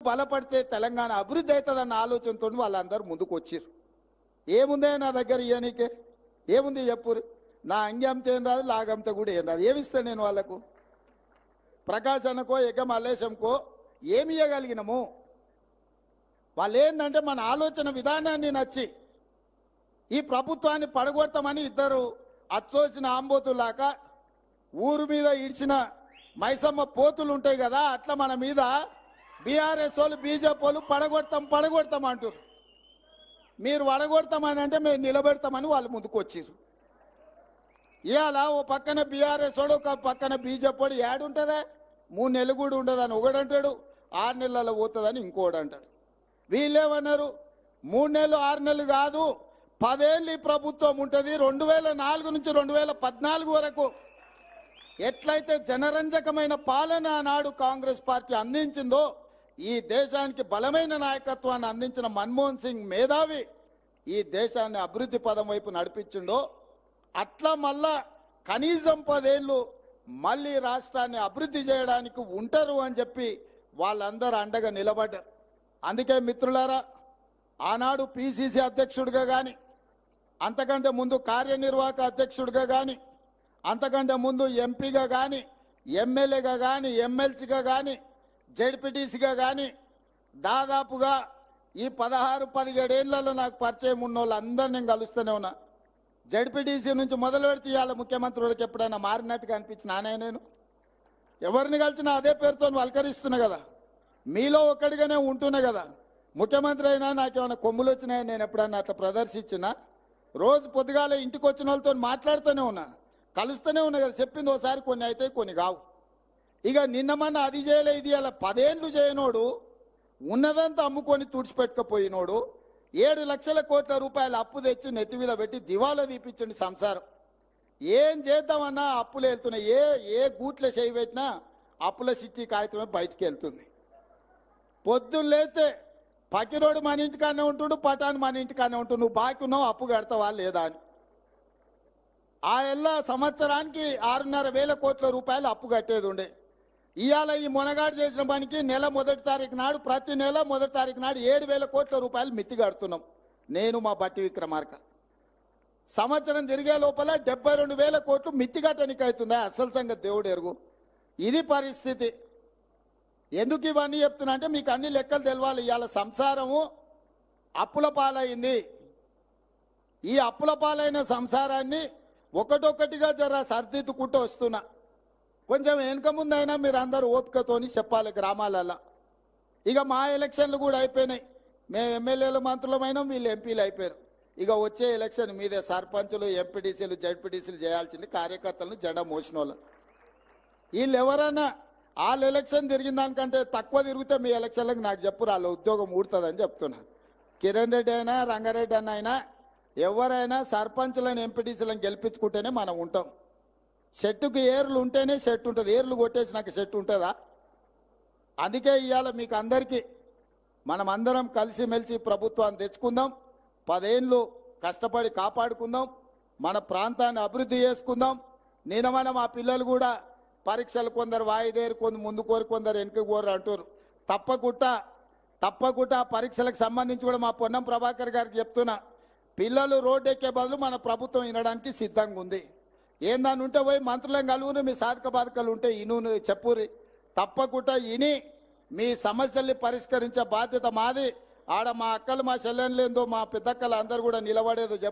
బలపడితే తెలంగాణ అభివృద్ధి అవుతుందన్న ఆలోచనతో వాళ్ళందరూ ముందుకు వచ్చారు ఏముందే నా దగ్గర ఇయ్యనీకే ఏముంది చెప్పురు నా అంగి అమ్మితే ఏం రాదు లాగమ్మితే కూడా ఏం రాదు ఏమిస్తా నేను వాళ్ళకు ప్రకాశ్ అన్నకో ఎగ్గ మల్లేశంకో ఏమి ఇవ్వగలిగినము వాళ్ళు ఏంటంటే మన ఆలోచన విధానాన్ని నచ్చి ఈ ప్రభుత్వాన్ని పడగొడతామని ఇద్దరు అచ్చోసిన ఆంబోతులాక ఊరు మీద ఇడిచిన మైసమ్మ పోతులు ఉంటాయి కదా అట్లా మన మీద బీఆర్ఎస్ వాళ్ళు బీజేపీ వాళ్ళు పడగొడతాం పడగొడతాం అంటారు మీరు పడగొడతామని అంటే మేము నిలబెడతామని వాళ్ళు ముందుకు వచ్చారు ఇవాళ ఓ పక్కన బీఆర్ఎస్ వాడు ఒక పక్కన బీజేపీ వాడు ఏడుంటుందా మూడు నెలలు కూడా ఉండదని ఒకడంటాడు ఆరు నెలల పోతుందని ఇంకోడు అంటాడు వీళ్ళేమన్నారు మూడు నెలలు ఆరు నెలలు కాదు పదేళ్ళు ఈ ప్రభుత్వం ఉంటుంది రెండు వేల నాలుగు నుంచి రెండు వేల పద్నాలుగు వరకు ఎట్లయితే జనరంజకమైన పాలన నాడు కాంగ్రెస్ పార్టీ అందించిందో ఈ దేశానికి బలమైన నాయకత్వాన్ని అందించిన మన్మోహన్ సింగ్ మేధావి ఈ దేశాన్ని అభివృద్ధి పదం వైపు నడిపించిండో అట్లా మళ్ళా కనీసం పదేళ్ళు మళ్ళీ రాష్ట్రాన్ని అభివృద్ధి చేయడానికి ఉంటారు అని చెప్పి వాళ్ళందరూ అండగా నిలబడ్డారు అందుకే మిత్రులారా ఆనాడు పిసిసి అధ్యక్షుడిగా కానీ అంతకంటే ముందు కార్యనిర్వాహక అధ్యక్షుడిగా కానీ అంతకంటే ముందు ఎంపీగా కానీ ఎమ్మెల్యేగా కానీ ఎమ్మెల్సీగా కానీ జడ్పీటీసీగా కానీ దాదాపుగా ఈ పదహారు పదిహేడేళ్లలో నాకు పరిచయం ఉన్న వాళ్ళందరూ నేను కలుస్తూనే ఉన్నా జడ్పీటీసీ నుంచి మొదలు పెడితే ఇవాళ ముఖ్యమంత్రులకు ఎప్పుడైనా మారినట్టుగా అనిపించినానే నేను ఎవరిని కలిసినా అదే పేరుతో వల్కరిస్తున్నా కదా మీలో ఒక్కడిగానే ఉంటున్నా కదా ముఖ్యమంత్రి అయినా నాకేమైనా కొమ్ములు వచ్చినాయో నేను ఎప్పుడన్నా అట్లా ప్రదర్శించినా రోజు పొద్దుగాల ఇంటికి వచ్చిన వాళ్ళతో మాట్లాడుతూనే ఉన్నా కలుస్తూనే ఉన్నా కదా చెప్పింది ఒకసారి కొన్ని అయితే కొన్ని కావు ఇక నిన్న మొన్న అది చేయలే ఇది అలా పదేండ్లు చేయనోడు ఉన్నదంతా అమ్ముకొని తుడిచిపెట్టుకపోయినోడు ఏడు లక్షల కోట్ల రూపాయల అప్పు తెచ్చి నెత్తి మీద పెట్టి దివాలా తీపిచ్చండి సంసారం ఏం చేద్దామన్నా అప్పులు వెళ్తున్నాయి ఏ ఏ గూట్లో చేయి పెట్టినా అప్పుల సిట్టి కాగితమే బయటికి వెళ్తుంది పొద్దున్న లేతే పకిరోడు మన ఇంటికానే ఉంటుండు పటాన్ మన ఇంటికానే ఉంటుండు నువ్వు బాకీ ఉన్నావు అప్పు కడతావా లేదా అని ఆ ఎల్ల సంవత్సరానికి ఆరున్నర వేల కోట్ల రూపాయలు అప్పు కట్టేది ఉండే ఇవాళ ఈ మొనగాడు చేసిన పనికి నెల మొదటి తారీఖు నాడు ప్రతి నెల మొదటి తారీఖు నాడు ఏడు వేల కోట్ల రూపాయలు మిత్తి కడుతున్నాం నేను మా బట్టి విక్రమార్క సంవత్సరం తిరిగే లోపల డెబ్బై రెండు వేల కోట్లు మిత్తి కట్టనికి అవుతుందా అసలు సంగతి దేవుడు ఎరుగు ఇది పరిస్థితి ఎందుకు ఇవన్నీ చెప్తున్నా అంటే మీకు అన్ని లెక్కలు తెలవాలి ఇవాళ సంసారము అప్పుల పాలైంది ఈ అప్పుల పాలైన సంసారాన్ని ఒకటొక్కటిగా జర సర్దిద్దుకుంటూ వస్తున్నా కొంచెం వెనుక ముందైనా మీరు అందరూ ఓపికతోని చెప్పాలి గ్రామాలలో ఇక మా ఎలక్షన్లు కూడా అయిపోయినాయి మేము ఎమ్మెల్యేలు మంత్రులమైనాం వీళ్ళు ఎంపీలు అయిపోయారు ఇక వచ్చే ఎలక్షన్ మీదే సర్పంచులు ఎంపీటీసీలు జడ్పీటీసీలు చేయాల్సింది కార్యకర్తలను జెండా మోసిన వాళ్ళు వీళ్ళు ఎవరైనా వాళ్ళ ఎలక్షన్ తిరిగిన దానికంటే తక్కువ తిరిగితే మీ ఎలక్షన్లకు నాకు చెప్పు వాళ్ళ ఉద్యోగం ఊడుతుందని చెప్తున్నా కిరణ్ రెడ్డి అయినా రంగారెడ్డి అన్న అయినా ఎవరైనా సర్పంచులను ఎంపీటీసీలను గెలిపించుకుంటేనే మనం ఉంటాం చెట్టుకు ఏర్లు ఉంటేనే సెట్ ఉంటుంది ఏర్లు కొట్టేసి నాకు సెట్ ఉంటుందా అందుకే ఇవాళ మీకు అందరికీ మనం అందరం కలిసిమెలిసి ప్రభుత్వాన్ని తెచ్చుకుందాం పదేళ్ళు కష్టపడి కాపాడుకుందాం మన ప్రాంతాన్ని అభివృద్ధి చేసుకుందాం నేను మన మా పిల్లలు కూడా పరీక్షలు కొందరు వాయిదేరు కొందరు ముందు కోరి కొందరు వెనుక కోరు అంటారు తప్పకుండా తప్పకుండా ఆ పరీక్షలకు సంబంధించి కూడా మా పొన్నం ప్రభాకర్ గారికి చెప్తున్నా పిల్లలు రోడ్డు ఎక్కే బదులు మన ప్రభుత్వం వినడానికి సిద్ధంగా ఉంది ఏందాన్ని ఉంటే పోయి మంత్రులను కలుగుని మీ సాధక బాధకాలు ఉంటే ఇను చెప్పురి తప్పకుండా ఇని మీ సమస్యల్ని పరిష్కరించే బాధ్యత మాది ఆడ మా అక్కలు మా చెల్లెళ్ళు ఏందో మా పెద్దక్కలు అందరూ కూడా నిలబడేదో చెప్పు